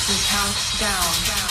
We count down.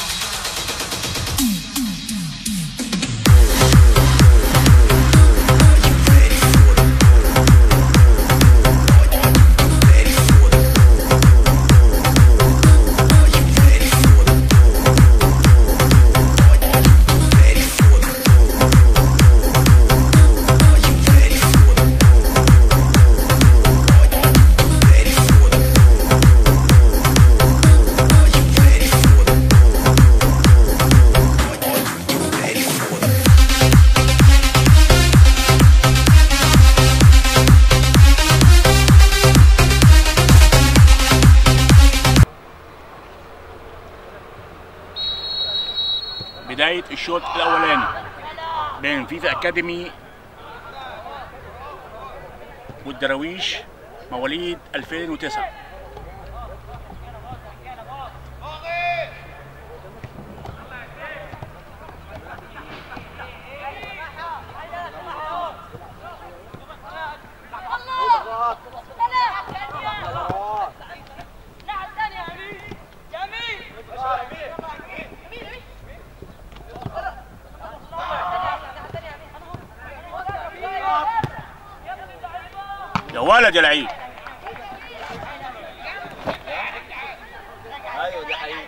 بداية الشوط الأولاني بين فيفا أكاديمي والدراويش مواليد 2009 يا ولد يا لعيب ايوه دي حقيقة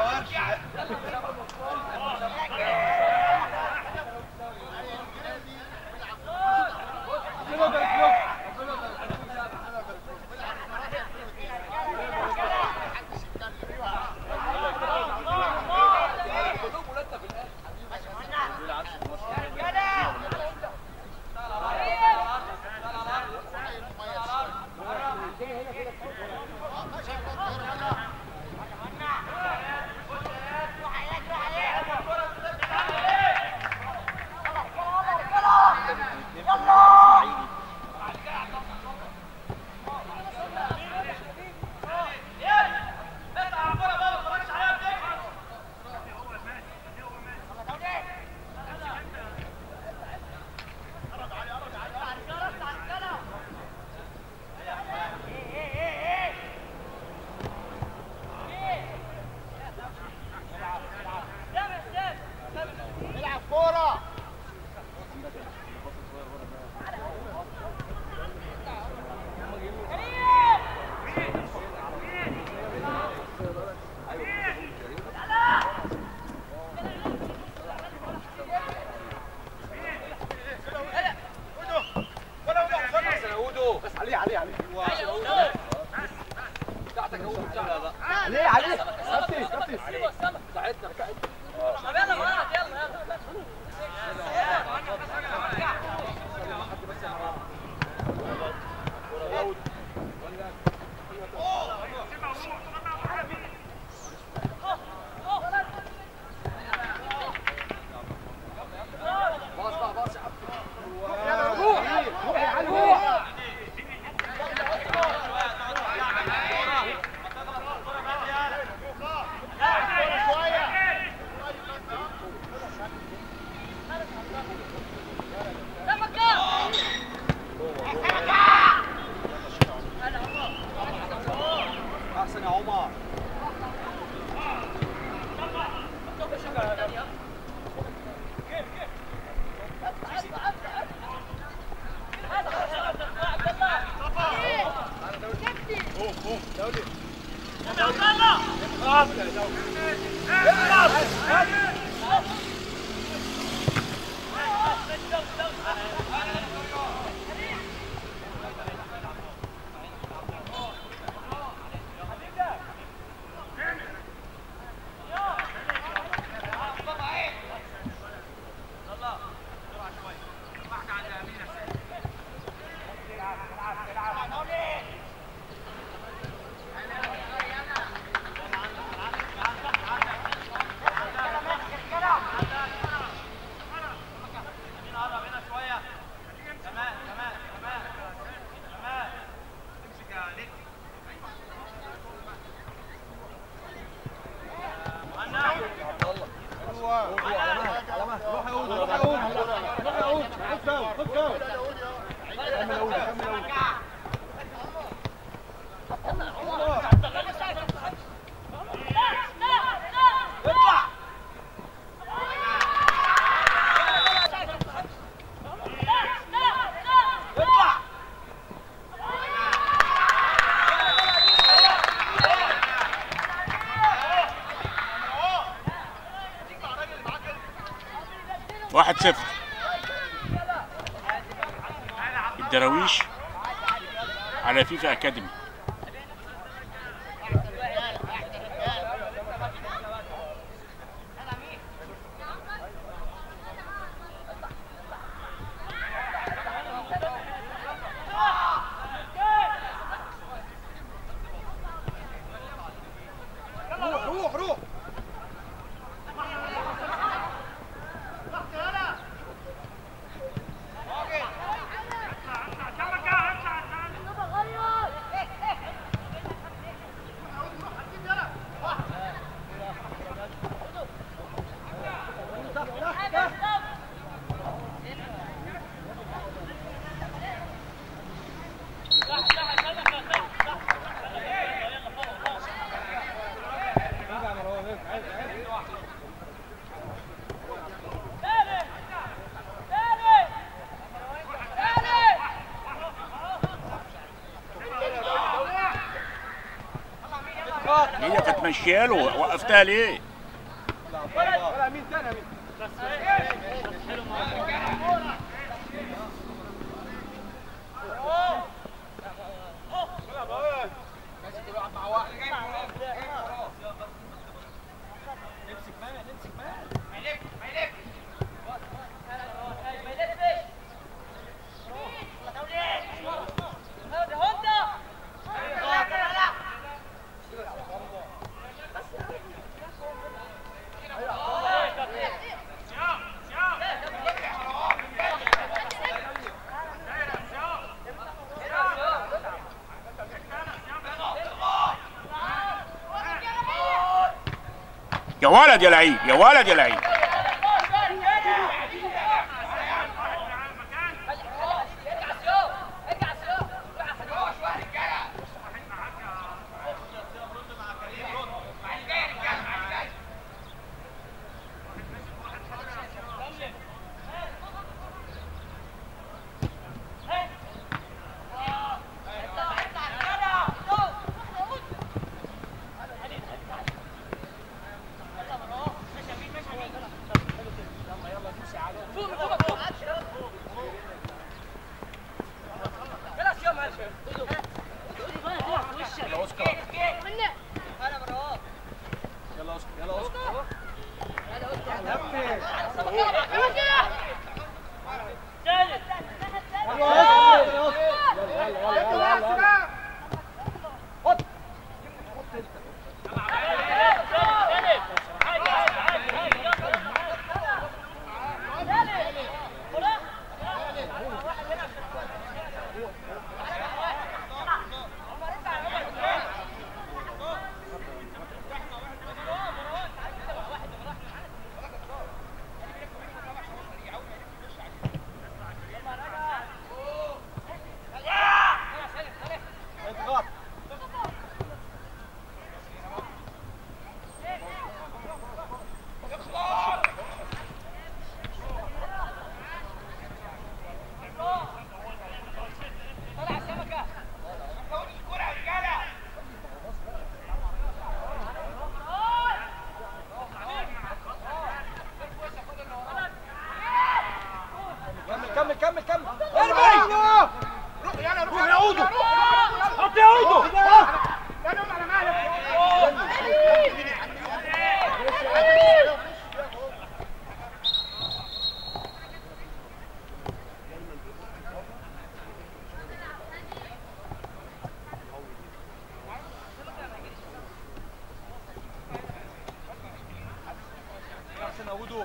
بس عليه عليه عليه بتاعتك اهو بتاعتك عليه عليه كابتن كابتن بتاعتنا باص بقى باص يا عبد روح روح يا علي روح احسن يا عمر واحد صفر الدراويش على فيفا اكاديمي روح روح روح هي كانت ماشيه له وقفتها ليه؟ ولا مين تاني مين يا ولد يا لعيب يا ولد يا لعيب يلا اسكت يلا اسكت اضغط كمل كمل كمل ارمي روح يلا روح يا عودو حط يا عودو احسن يا عودو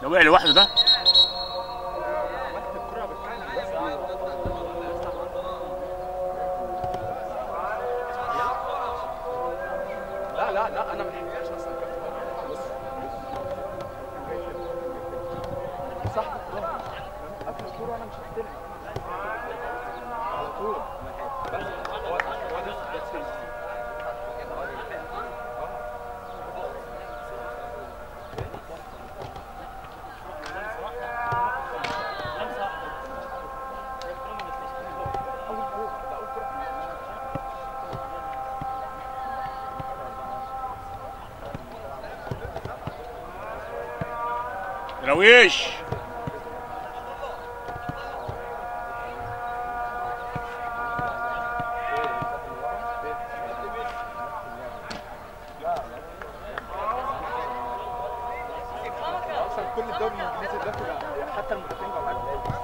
وقع لوحده ده لا لا لا انا ما لحقتهاش اصلا بص بص صح قبل الكوره انا مش هستلم على طول بس هو هو ده ده درويش اصلا كل الدوري الانجليزي ده كده حتى المدافعين بقوا عارفين.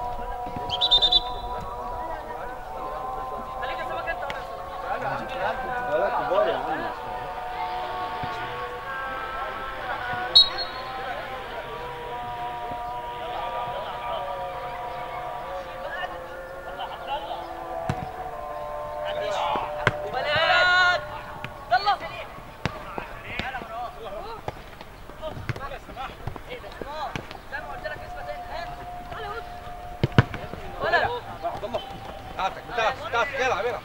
لا كبار يا عم عبد الله بتاعتك بتاعتك بتاعتك العب العب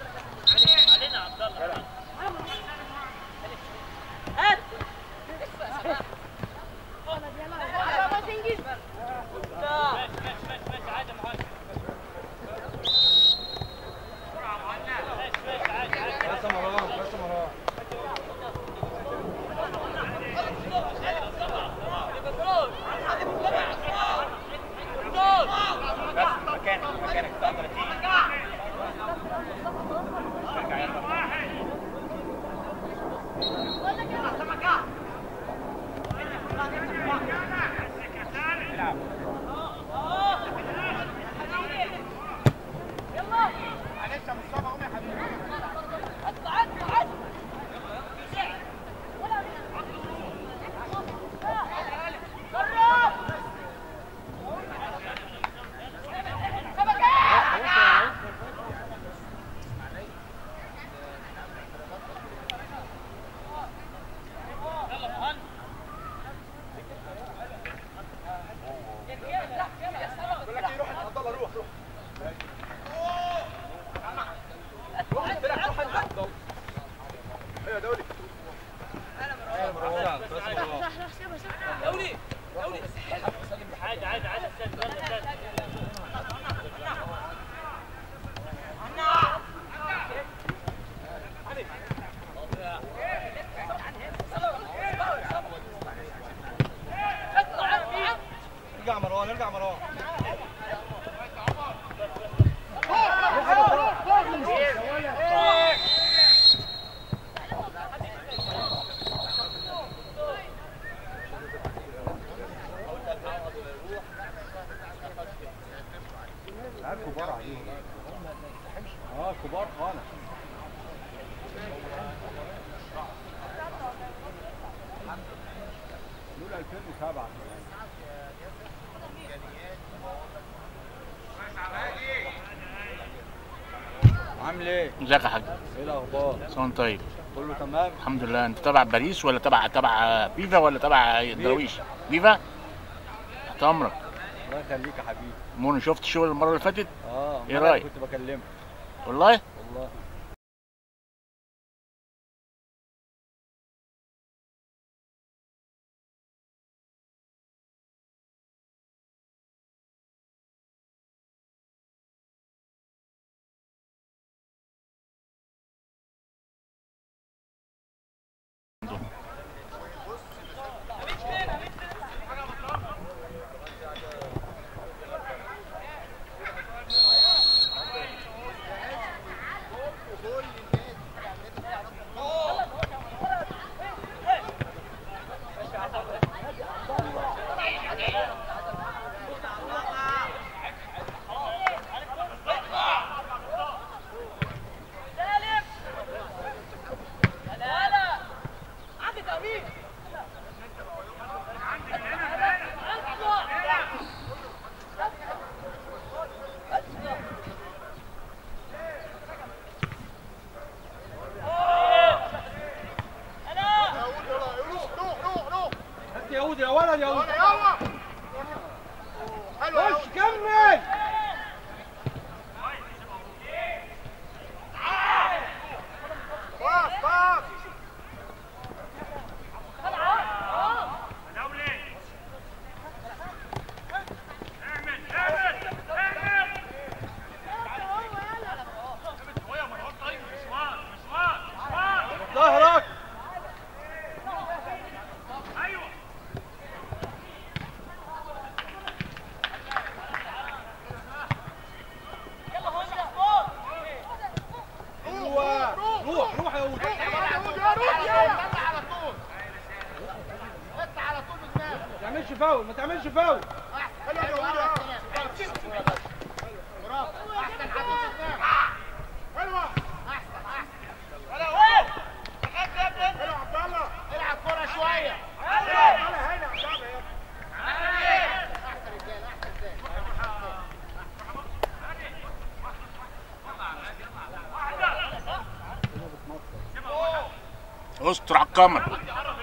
بس مروان بس مروان مكانك مكانك 39 بقول لك ايه روح عبد الله روح روح روح انت لا روح انت عبد الله ايوه دولي ايوه مروان بس مروان عادي عادي عادي استنى يلا استنى ارجع مروان ارجع مروان لا كبار عليهم اه كبار خالص دول 2007 عامل ايه؟ ازيك يا حاج ايه الاخبار؟ سلام طيب كله تمام؟ الحمد لله انت تبع باريس ولا تبع تبع فيفا ولا تبع درويش فيفا تحت امرك الله يخليك يا حبيبي مون شفت الشغل المره اللي فاتت اه إيه أنا رأيك؟ كنت بكلمك والله والله يا ولد خش كمل ظهرك روح روح روح يا ولد ما تعملش فاول ما تعملش فاول العب كرة شوية استر على الكاميرا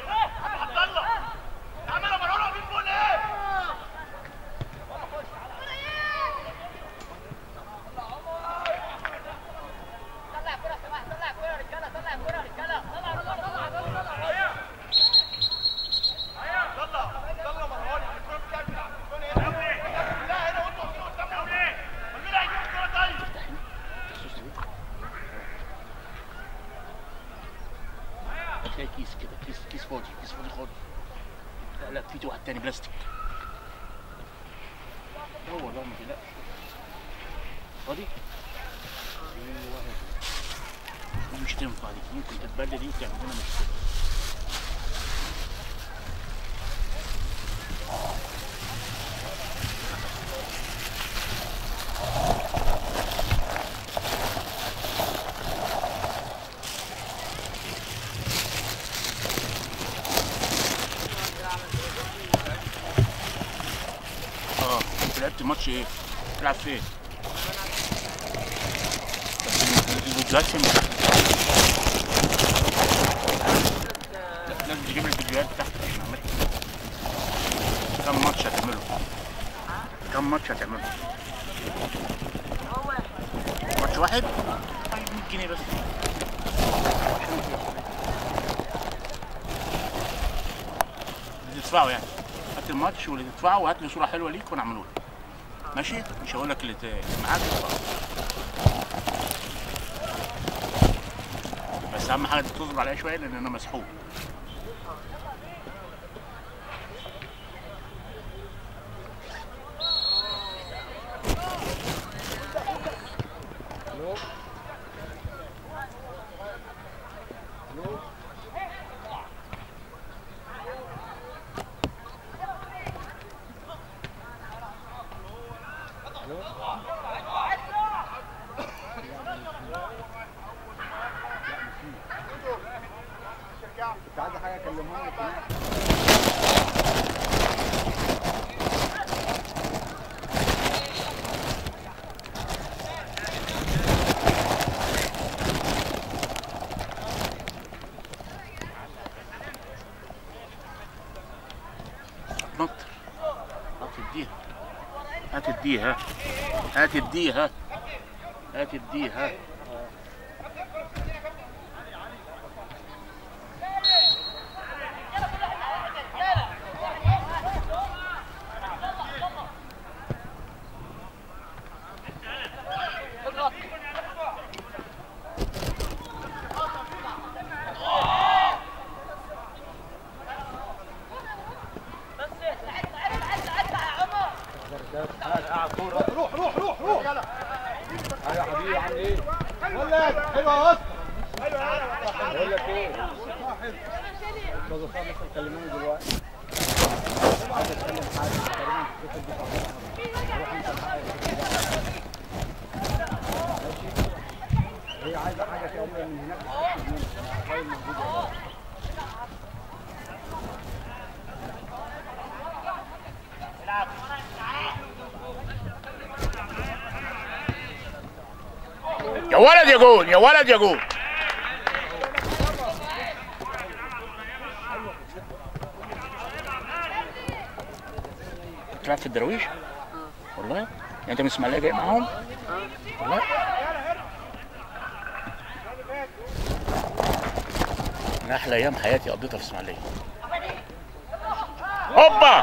هتلاقي كيس كده كيس كيس فاضي كيس فاضي خالص لا لا في واحد تاني بلاستيك هو ده ما تقلقش فاضي ايوه دي مش تنفع دي ممكن تتبلى دي وتعمل لنا مشكله اه انت لعبت ماتش ايه؟ تلعب فين؟ بس ال- الفيديوهات فين بتاعتك؟ لا، لازم تجيب لي الفيديوهات بتاعتك عشان اعملها كم ماتش هتعمله؟ كم ماتش هتعمله؟ ماتش واحد؟ طيب 100 جنيه بس اللي تدفعه يعني هات الماتش واللي تدفعه وهات لي صوره حلوه ليك وانا اعمله لك ماشي مش هقول لك اللي ت- اللي معاك تدفعه. بس اهم حاجه تصبر عليا شويه لان انا مسحوب كنت عايز حاجه اكلمها لك هناك. هتنطر هتديها هتديها هتديها هتديها روح روح روح روح ايوه يا حبيبي عامل ايه؟ بقول لك حلوه يا اسطى بقول لك ايه؟ استاذ وفاء لسه مكلماني دلوقتي عايز اتكلم حاجه تقريبا الفكره دي خلاص. روح انت الحقيقة. ماشي هي عايزه حاجه تقريبا من هناك تتأكد منها. الفايل موجود يا باشا. يا ولد يا جول يا ولد يا جول بتلعب في الدراويش والله يعني انت من اسماعيليه جاي معاهم والله من احلى ايام حياتي قضيتها في اسماعيليه هوبا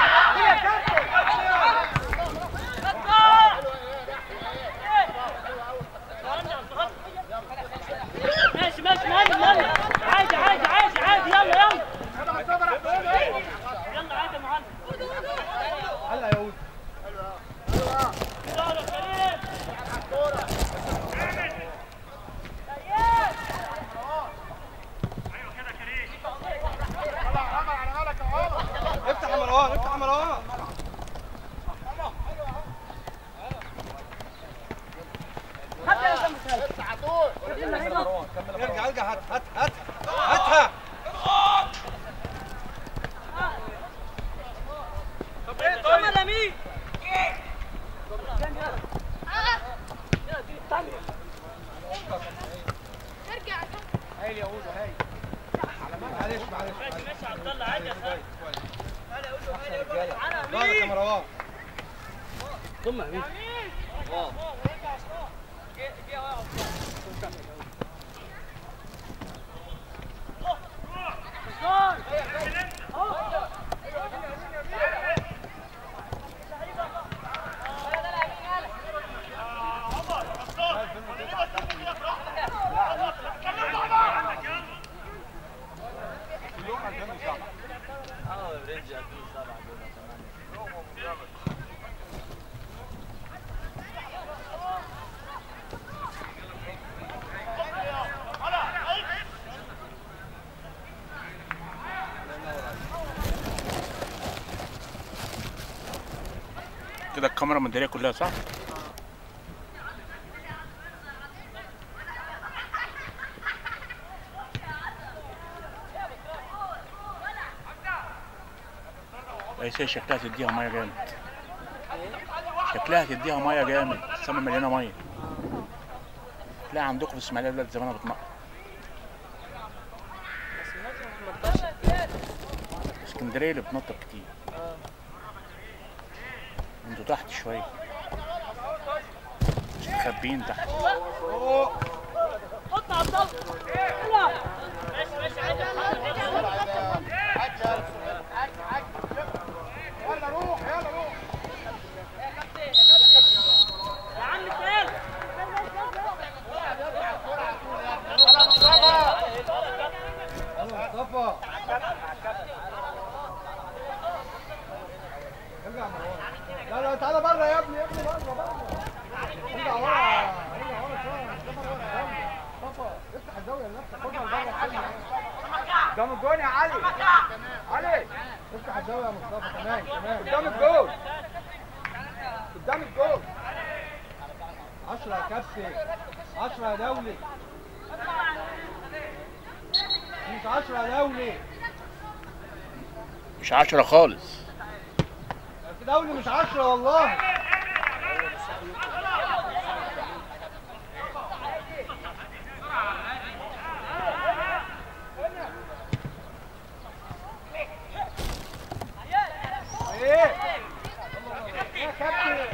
ماشي ماشي مهند مهند عادي عادي عادي عادي يلا يلا يلا عادي يا مهند هلا يا ولد يلا كريم افتح يا مروان افتح يا مروان ارجع ارجع هات هات هات هاتها يلا لمين معلش معلش ماشي ماشي عبد الله عادي يا خالد ضغط يا مروان كده الكاميرا مداريه كلها صح؟ بس هي شكلها تديها ميه جامد شكلها تديها ميه جامد السما مليانه ميه لا عندكم في اسماعيليه دلوقتي زمانها بتنقط اسكندريه اللي بتنطط كتير انتوا تحت شويه مستخبيين تحت حط عبد الله يلا ماشي ماشي عادي يا خالد يلا روح يلا روح يا عم تعال يلا مصطفى ارجع يا مروان لا لا تعالى بره يا ابني يا ابني بره بره ارجع ورا ارجع ورا شويه مصطفى ورا جنب. مصطفى افتح الزاويه لنفسك خدها لبره السن قدام الجون يا علي علي افتح الزاويه يا مصطفى تمام تمام قدام الجون قدام الجون 10 يا كابتن 10 يا دولي مش 10 يا دولي مش عشرة خالص دولي مش 10 والله ايه يا كابتن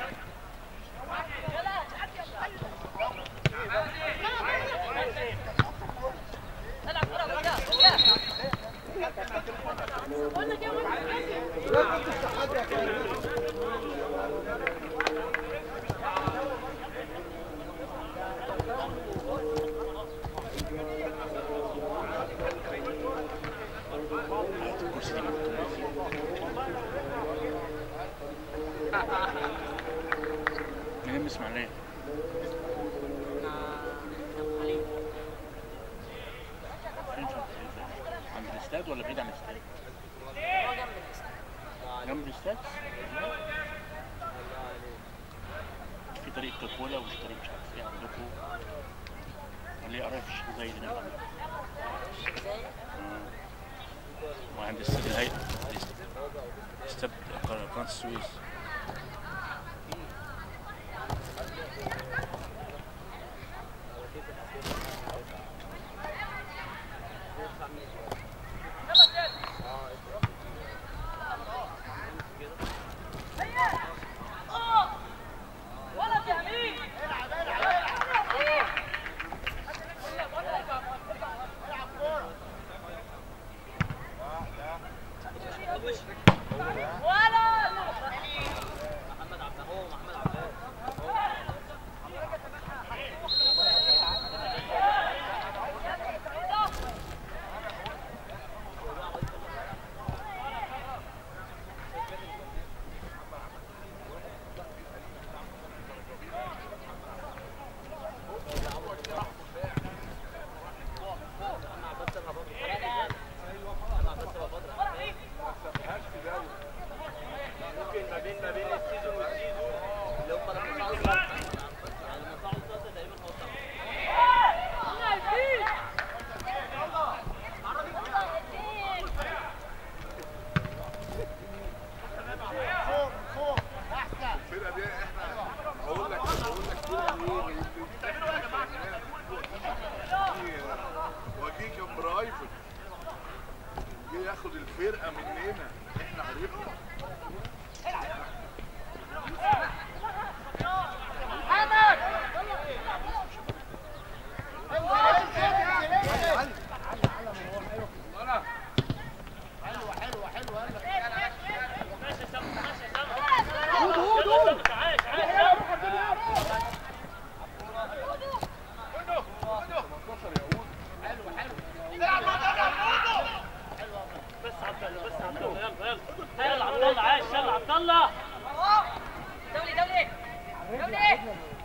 لا تفتح حد يا كابتن الكرسي ده مكتوب فيه. منين من اسماعيليه فين في- عند الاستاد ولا بعيد عن الاستاد؟ جنب الاستاد؟ في طريق كوكولا ومش طريق مش عارف ايه عندكم ولا ايه قريب في الشيخ زايد هنا مم. وعند استاد الهيئة استاد قناة السويس ياخد الفرقه مننا احنا عرفنا ماشي يا سامي ماشي يا سامي يلا يا سامي عايش عايش بس عبد الله بس عبد الله يلا يلا يلا عبد الله عايش يلا عبد الله دولي دولي دولي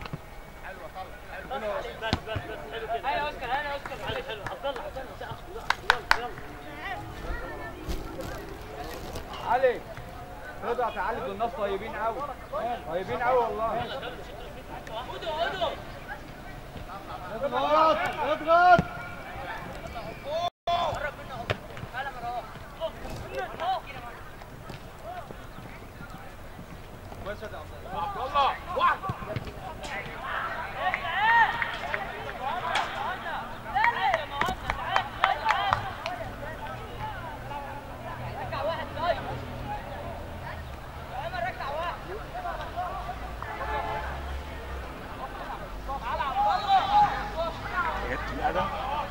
بس بس بس بس حلو كده هيا اوسكار هيا اوسكار عليك حلو عبد الله عبد الله سقف يلا يلا علي رضا تعالي دول الناس طيبين قوي طيبين قوي والله اضغط اضغط جبت الادم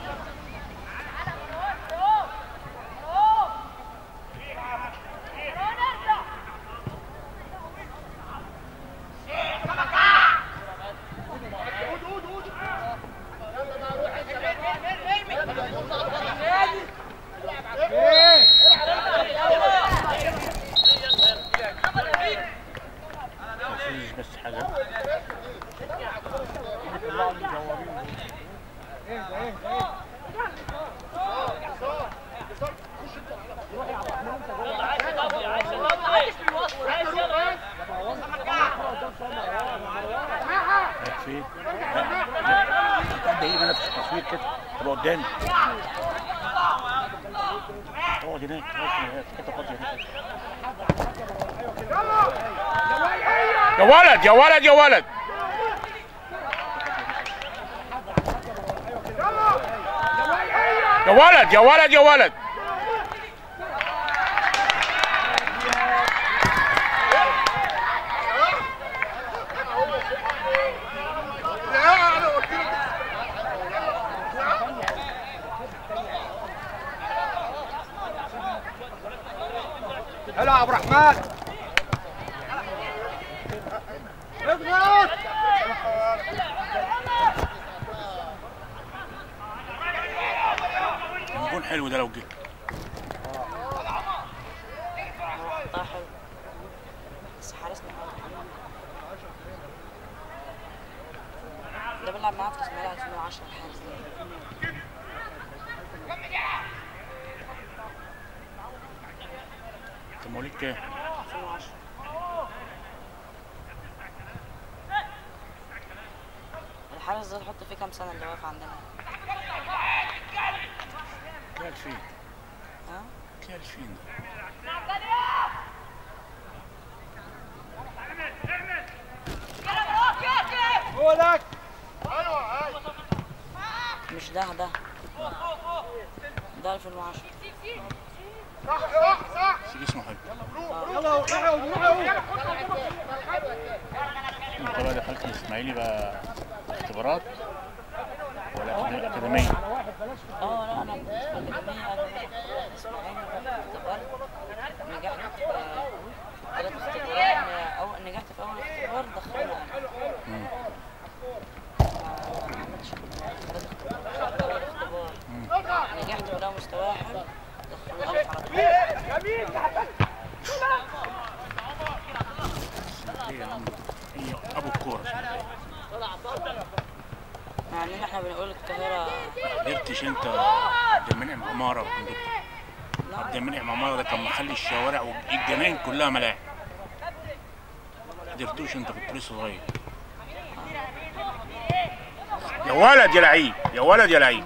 ايه مفيش بس حاجه ايه ده ايه ده ايه يلا عايش يا ضبي عايش يا ضبي عايش يلا رايح فين؟ قد ايه انا في التصوير كده تبقى قدامي اقعد هناك اقعد في حته فاضيه هناك. يا ولد يا ولد يا ولد يا ولد يا ولد يا ولد حلو يا عبد الرحمن اضغط كان جون حلو ده لو جه طه حلو بس حارسنا ده بنلعب معاه في كاس الملعب 2010 الحارس ده انت مواليد كام؟ 2010 الحارس ده تحط فيه كام سنة اللي واقف عندنا تلاقي فين؟ ها تلاقي فين ده؟ هو لك مش ده ده ده 2010 سيب اسمه حلو يلا روحوا روحوا انت بقى دخلت الاسماعيلي بقى اختبارات ولا أكاديمية- اكاديميه اه لا انا كنت في الاكاديميه انا اسماعيلي اختبرت نجحت في ثلاث اختبارات او نجحت في اول اختبار دخلنا مم. ما عملتش ثلاث اختبارات اول اختبار نجحت ولا مستوى حلو دخلنا ألف على طول ايه يا عم هي ابو الكوره مع اننا احنا بنقول القاهره قدرتش انت عبد المنعم عماره عندكم عبد لا المنعم عماره ده كان محل الشوارع والجناين كلها ملاعب قدرتوش انت كنت لسه صغير يا ولد يا لعيب يا ولد يا لعيب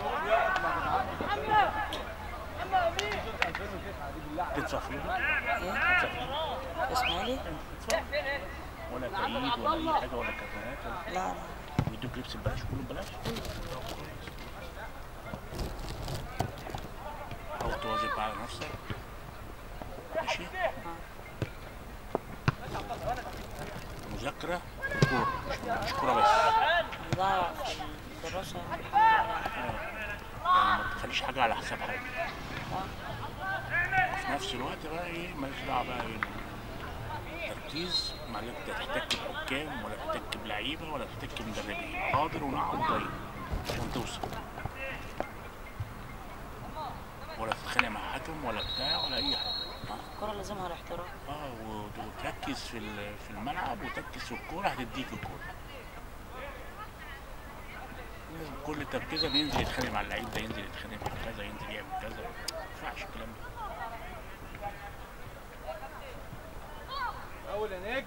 تدفع فيه ايه اسماعيلي ولا تعيد ولا اي حاجه ولا كرتونات ولا لا لا بيدوك لبس ببلاش كله ببلاش حاول تواظب بقى على نفسك مذاكره وكوره مش مش كوره بس ضاع في الدراسة الحمد لله يعني ما تخليش حاجه على حساب حاجه وفي نفس الوقت بقى ايه ماليش دعوه بقى ايه تركيز ما لا تحتك بحكام ولا تحتك بلعيبه ولا تحتك بمدربين حاضر ونعم طيب عشان توصل ولا تتخانق مع حكم ولا بتاع ولا اي حاجه الكرة لازمها الاحتراف اه وت- وتركز في ال- في الملعب وتركز في الكوره هتديك الكوره لازم كل تركيزه ينزل يتخانق مع اللعيب ده ينزل يتخانق مع كذا ينزل يعمل كذا ما ينفعش الكلام ده اول يا نجم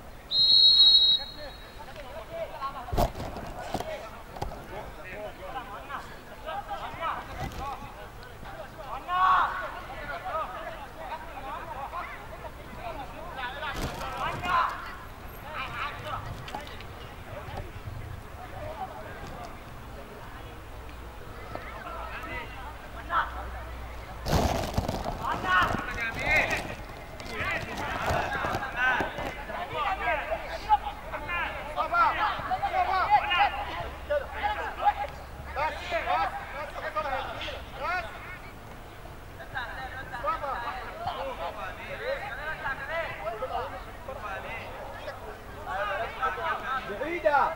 بعيدة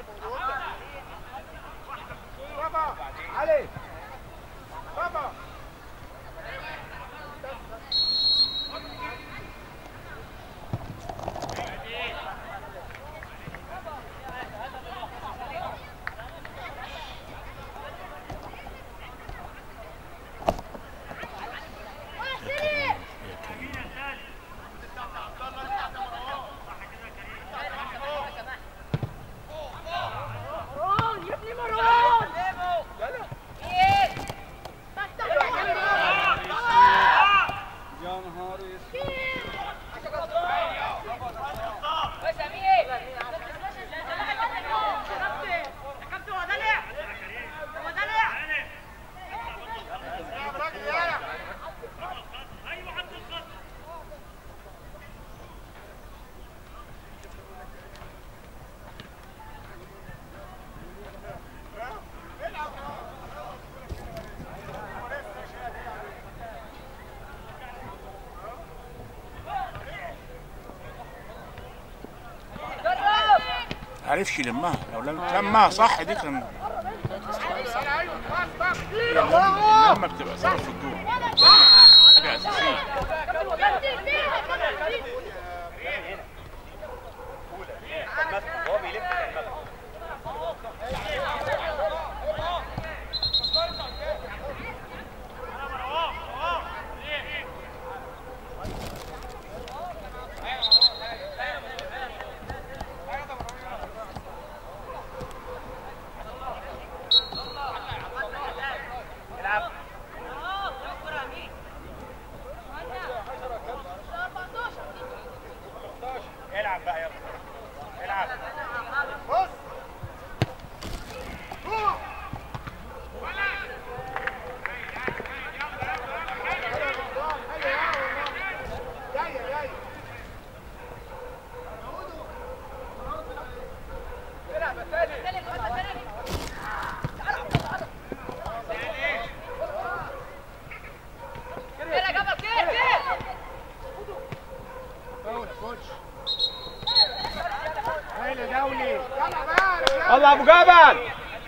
علي يا كريم يا كريم يا نهار اسود عرفش يلمها لو لم لمها صح دي كان لما بتبقى سبب في الجول حاجه اساسيه العب بقى يلا العب الله ابو جبل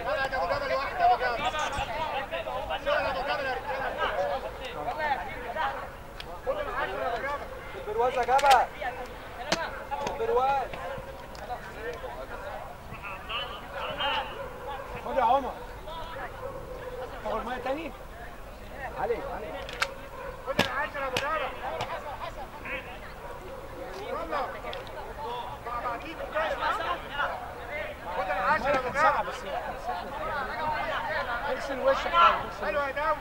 برواز يا جبل برواز خد يا عمر تاخد ميه تاني علي علي ساعة بس اغسل وشك حلو يا داوود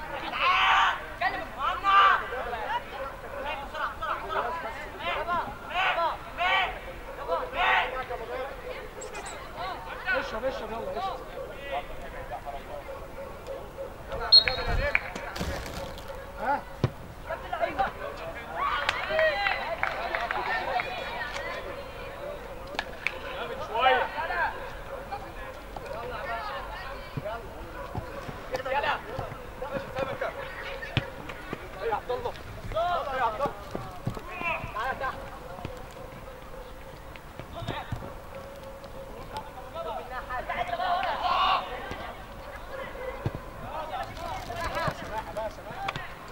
اشرب اشرب يلا اشرب ها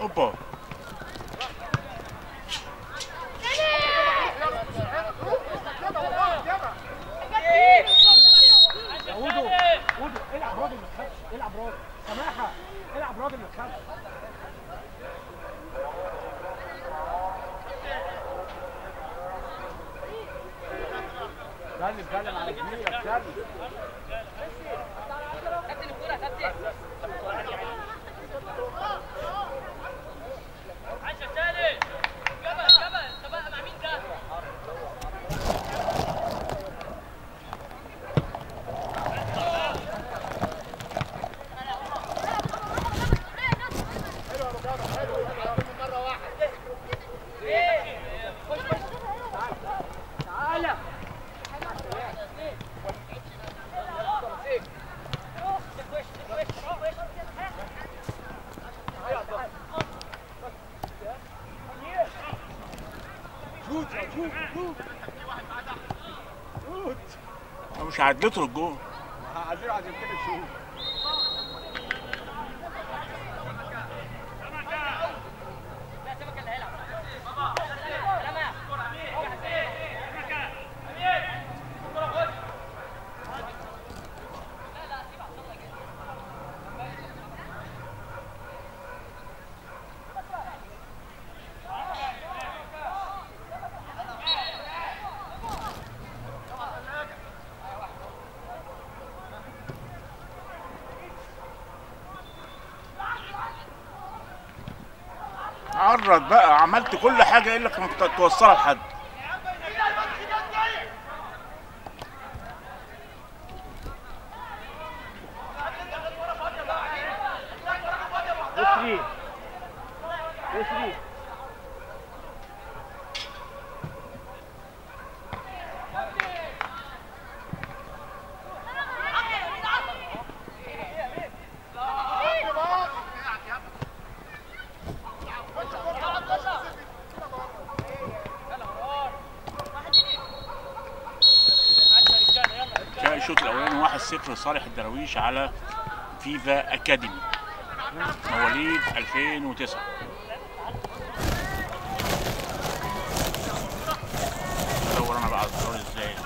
اوبا هودو هودو العب راجل ما تخافش العب راجل سماحه العب راجل ما تخافش اتكلم اتكلم على كبير اتكلم عشا سالم جبل جبل انت بقى مع مين ده؟ شوت شوت شوت شوت مش هعدلته الجول عايزين عايزين كده شوت عرض بقى عملت كل حاجه الا كنت توصلها لحد يسري يسري كان الشوط الاولاني 1-0 لصالح الدراويش على فيفا اكاديمي مواليد 2009 ادور انا بقى على الزرار ازاي